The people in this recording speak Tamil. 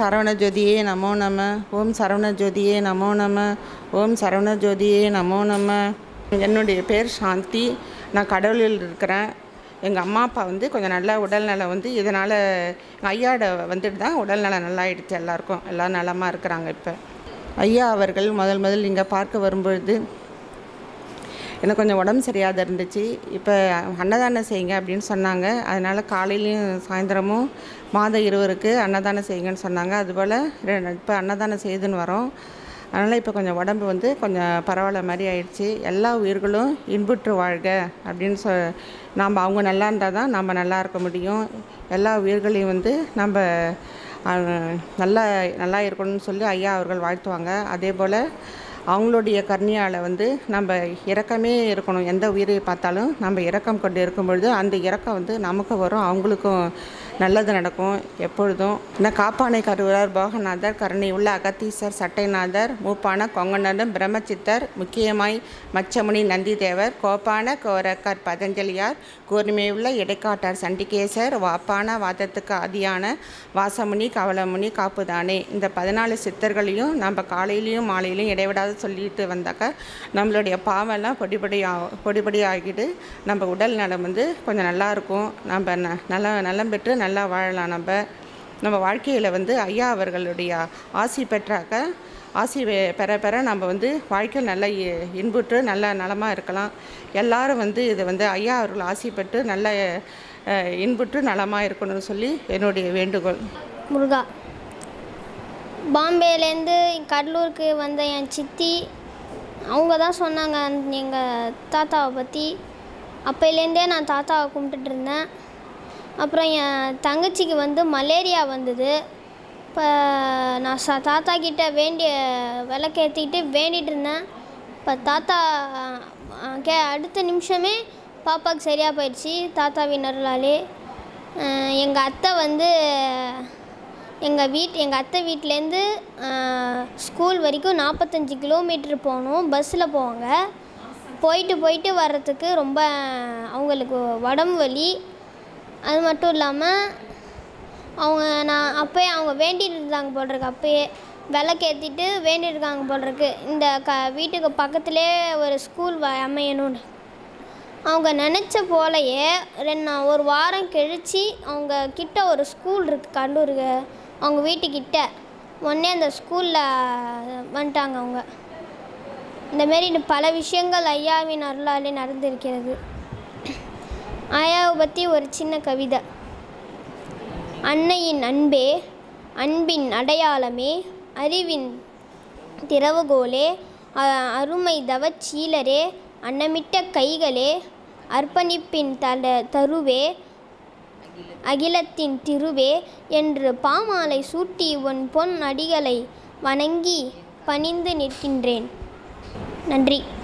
சரவண ஜோதியே நமோ நம ஓம் சரவண ஜோதியே நமோ நம ஓம் சரவண ஜோதியே நமோ நம என்னுடைய பேர் சாந்தி நான் கடவுளில் இருக்கிறேன் எங்கள் அம்மா அப்பா வந்து கொஞ்சம் நல்ல உடல்நலம் வந்து இதனால் எங்கள் ஐயாட வந்துட்டு தான் உடல்நலம் நல்லா ஆயிடுச்சு எல்லாருக்கும் எல்லாம் நலமாக இருக்கிறாங்க இப்போ ஐயா அவர்கள் முதல் முதல் இங்கே பார்க்க வரும்பொழுது எனக்கு கொஞ்சம் உடம்பு சரியாத இருந்துச்சு இப்போ அன்னதானம் செய்யுங்க அப்படின்னு சொன்னாங்க அதனால் காலையிலையும் சாயந்தரமும் மாதம் இருவருக்கு அன்னதானம் செய்யுங்கன்னு சொன்னாங்க அதுபோல் இப்போ அன்னதானம் செய்துன்னு வரோம் அதனால் இப்போ கொஞ்சம் உடம்பு வந்து கொஞ்சம் பரவாயில்ல மாதிரி ஆயிடுச்சு எல்லா உயிர்களும் இன்புற்று வாழ்க அப்படின்னு சொ நாம் அவங்க நல்லா இருந்தால் தான் நம்ம நல்லா இருக்க முடியும் எல்லா உயிர்களையும் வந்து நம்ம அஹ், நல்லா நல்லா இருக்கணும்னு சொல்லி ஐயா அவர்கள் வாழ்த்துவாங்க அதே போல் அவங்களுடைய கருணையால் வந்து நம்ம இரக்கமே இருக்கணும் எந்த உயிரை பார்த்தாலும் நம்ம இரக்கம் கொண்டு இருக்கும் பொழுது அந்த இரக்கம் வந்து நமக்கு வரும் அவங்களுக்கும் நல்லது நடக்கும் எப்பொழுதும் இந்த காப்பானை கருவூரார் போகநாதர் கருணை உள்ள அகத்தீசர் சட்டைநாதர் மூப்பான கொங்கநாதன் பிரம்மச்சித்தர் முக்கியமாய் மச்சமுனி நந்திதேவர் கோப்பான கோரக்கர் பதஞ்சலியார் கூர்மையுள்ள இடைக்காட்டார் சண்டிகேசர் வாப்பான வாதத்துக்கு ஆதியான வாசமுனி கவலமுனி காப்புதானே இந்த பதினாலு சித்தர்களையும் நம்ம காலையிலையும் மாலையிலையும் இடைவிடாத சொல்லிட்டு வந்தாக்கா நம்மளுடைய பாவெல்லாம் பொடி பொடி ஆ- பொடி பொடி ஆகிட்டு நம்ம உடல் நலம் வந்து கொஞ்சம் நல்லா இருக்கும் நம்ம ந நல்லா நலம் பெற்று நல்லா வாழலாம் நம்ம நம்ம வாழ்க்கையில் வந்து ஐயா அவர்களுடைய ஆசி பெற்றாக்க ஆசி பெ- பெற பெற நம்ம வந்து வாழ்க்கையில் நல்ல இ- இன்புற்று நல்ல நலமாக இருக்கலாம் எல்லாரும் வந்து இது வந்து ஐயா அவர்கள் ஆசி பெற்று நல்ல அஹ், இன்புற்று நலமாக இருக்கணும்னு சொல்லி என்னுடைய வேண்டுகோள் முருகா பாம்பேலேருந்து கடலூருக்கு வந்த என் சித்தி அவங்க தான் சொன்னாங்க எங்கள் தாத்தாவை பற்றி அப்போலேருந்தே நான் தாத்தாவை கும்பிட்டுட்டு இருந்தேன் அப்புறம் என் தங்கச்சிக்கு வந்து மலேரியா வந்தது இப்போ நான் ச தாத்தா கிட்ட வேண்டிய விளக்கேற்றிக்கிட்டு வேண்டிகிட்டு இருந்தேன் இப்போ தாத்தா அஹ், கே அடுத்த நிமிஷமே பாப்பாவுக்கு சரியாக போயிடுச்சு தாத்தாவின் அருளாலே எங்கள் அத்தை வந்து எங்கள் வீட் எங்கள் அத்தை வீட்டிலேருந்து ஸ்கூல் வரைக்கும் நாற்பத்தஞ்சு கிலோமீட்டர் போகணும் பஸ்ஸில் போவாங்க போயிட்டு போயிட்டு வர்றதுக்கு ரொம்ப அவங்களுக்கு உடம்பு வலி அது மட்டும் இல்லாமல் அவங்க நான் அப்போயே அவங்க வேண்டிட்டு இருந்தாங்க போல் இருக்கு அப்போயே விளக்கேற்றிட்டு வேண்டிட்டு இருக்காங்க போல் இருக்கு இந்த க வீட்டுக்கு பக்கத்துலேயே ஒரு ஸ்கூல் வ அமையணும்னு அவங்க நினச்ச போலயே ரெண்டு நா- ஒரு வாரம் கழித்து அவங்க கிட்ட ஒரு ஸ்கூல் இருக்குது கடலூருக்கு அவங்க வீட்டுக்கிட்ட உடனே அந்த ஸ்கூலில் வந்துட்டாங்க அவங்க இந்தமாரி இன்னும் பல விஷயங்கள் ஐயாவின் அருளாலே நடந்திருக்கிறது ஐயாவை பற்றி ஒரு சின்ன கவிதை அன்னையின் அன்பே அன்பின் அடையாளமே அறிவின் திறவுகோலே அ- அருமை தவச்சீலரே அன்னமிட்ட கைகளே அர்ப்பணிப்பின் தல தருவே அகிலத்தின் திருவே என்று பாமாலை சூட்டி உன் பொன் அடிகளை வணங்கி பணிந்து நிற்கின்றேன் நன்றி